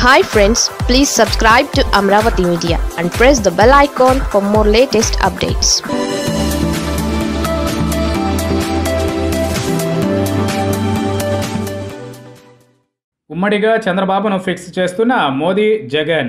hi friends please subscribe to Amaravati media and press the bell icon for more latest updates ఉమ్మడిగా చంద్రబాబును fix చేస్తున్న Modi Jagan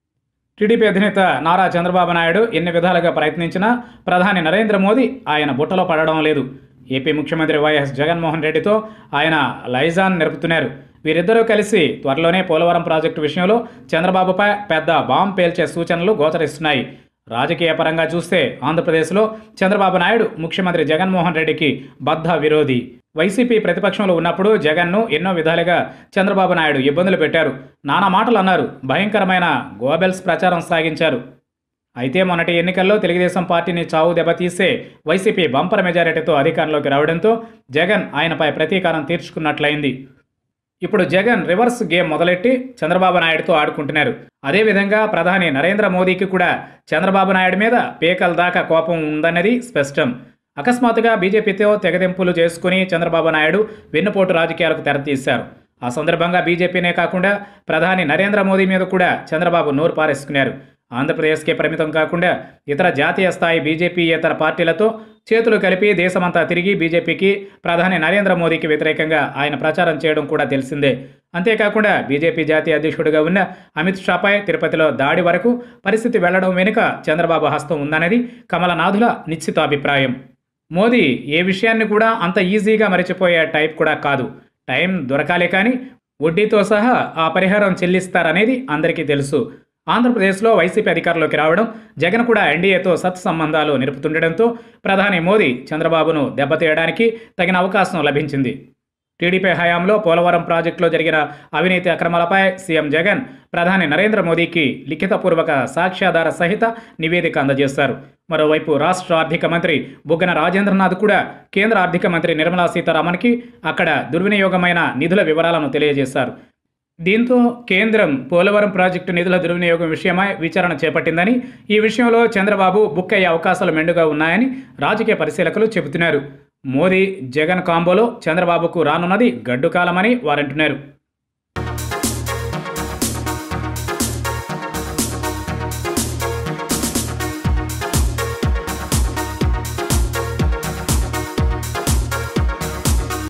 TDP అధినేత నారా చంద్రబాబు నాయుడు ఎన్ని విధాలుగా ప్రయత్నించినా ప్రధాని నరేంద్ర మోదీ ఆయన బుట్టలో పడడం లేదు ఏపీ ముఖ్యమంత్రి వైఎస్ జగన్మోహన్ రెడ్డితో ఆయన లైజాన్ నిలుపుతున్నారు వీరిద్దరూ కలిసి త్వరలోనే పోలవరం ప్రాజెక్టు విషయంలో చంద్రబాబుపై పెద్ద బాంబ్ పేల్చే సూచనలు గోచరిస్తున్నాయి రాజకీయ పరంగా చూస్తే ఆంధ్రప్రదేశ్లో చంద్రబాబు నాయుడు ముఖ్యమంత్రి జగన్మోహన్ రెడ్డికి బద్ధ విరోధి వైసీపీ ప్రతిపక్షంలో ఉన్నప్పుడు జగన్ను ఎన్నో విధాలుగా చంద్రబాబు నాయుడు ఇబ్బందులు పెట్టారు నానా మాటలు అన్నారు భయంకరమైన గోబెల్స్ ప్రచారం సాగించారు అయితే మొన్నటి ఎన్నికల్లో తెలుగుదేశం పార్టీని చావు దెబ్బతీసే వైసీపీ బంపర్ మెజారిటీతో అధికారంలోకి రావడంతో జగన్ ఆయనపై ప్రతీకారం తీర్చుకున్నట్లయింది ఇప్పుడు జగన్ రివర్స్ గేమ్ మొదలెట్టి చంద్రబాబు నాయుడుతో ఆడుకుంటున్నారు అదేవిధంగా ప్రధాని నరేంద్ర మోదీకి కూడా చంద్రబాబు నాయుడు మీద పేకల దాకా కోపం ఉందన్నది స్పష్టం అకస్మాత్తుగా బీజేపీతో తెగదెంపులు చేసుకుని చంద్రబాబు నాయుడు వెన్నుపోటు రాజకీయాలకు తెరతీశారు ఆ సందర్భంగా బీజేపీనే కాకుండా ప్రధాని నరేంద్ర మోదీ మీద కూడా చంద్రబాబు నోరు పారేసుకున్నారు ఆంధ్రప్రదేశ్కే పరిమితం కాకుండా ఇతర జాతీయ స్థాయి బీజేపీ ఇతర పార్టీలతో చేతులు కలిపి దేశమంతా తిరిగి బీజేపీకి ప్రధాని నరేంద్ర మోదీకి వ్యతిరేకంగా ఆయన ప్రచారం చేయడం కూడా తెలిసిందే అంతేకాకుండా బీజేపీ జాతీయ అధ్యక్షుడిగా ఉన్న అమిత్ షాపై తిరుపతిలో దాడి వరకు పరిస్థితి వెళ్లడం వెనుక చంద్రబాబు హస్తం ఉందనేది కమలనాథుల నిశ్చితాభిప్రాయం మోదీ ఏ విషయాన్ని కూడా అంత ఈజీగా మరిచిపోయే టైప్ కూడా కాదు టైం దొరకాలే కానీ వడ్డీతో సహా ఆ పరిహారం చెల్లిస్తారనేది అందరికీ తెలుసు ఆంధ్రప్రదేశ్లో వైసీపీ అధికారంలోకి రావడం జగన్ కూడా ఎన్డీఏతో సత్సంబంధాలు నిలుపుతుండటంతో ప్రధాని మోదీ చంద్రబాబును దెబ్బతీయడానికి తగిన అవకాశం లభించింది టీడీపీ హయాంలో పోలవరం ప్రాజెక్టులో జరిగిన అవినీతి అక్రమాలపై సీఎం జగన్ ప్రధాని నరేంద్ర మోదీకి లిఖితపూర్వక సాక్ష్యాధార సహిత నివేదిక అందజేశారు మరోవైపు రాష్ట్ర ఆర్థిక మంత్రి బుగ్గన రాజేంద్రనాథ్ కూడా కేంద్ర ఆర్థిక మంత్రి నిర్మలా సీతారామన్కి అక్కడ దుర్వినియోగమైన నిధుల వివరాలను తెలియజేశారు దీంతో కేంద్రం పోలవరం ప్రాజెక్టు నిధుల దుర్వినియోగం విషయమై విచారణ చేపట్టిందని ఈ విషయంలో చంద్రబాబు బుక్ అయ్యే అవకాశాలు మెండుగా ఉన్నాయని రాజకీయ పరిశీలకులు చెబుతున్నారు మోదీ జగన్ కాంబోలో చంద్రబాబుకు రానున్నది గడ్డు కాలమని వారంటున్నారు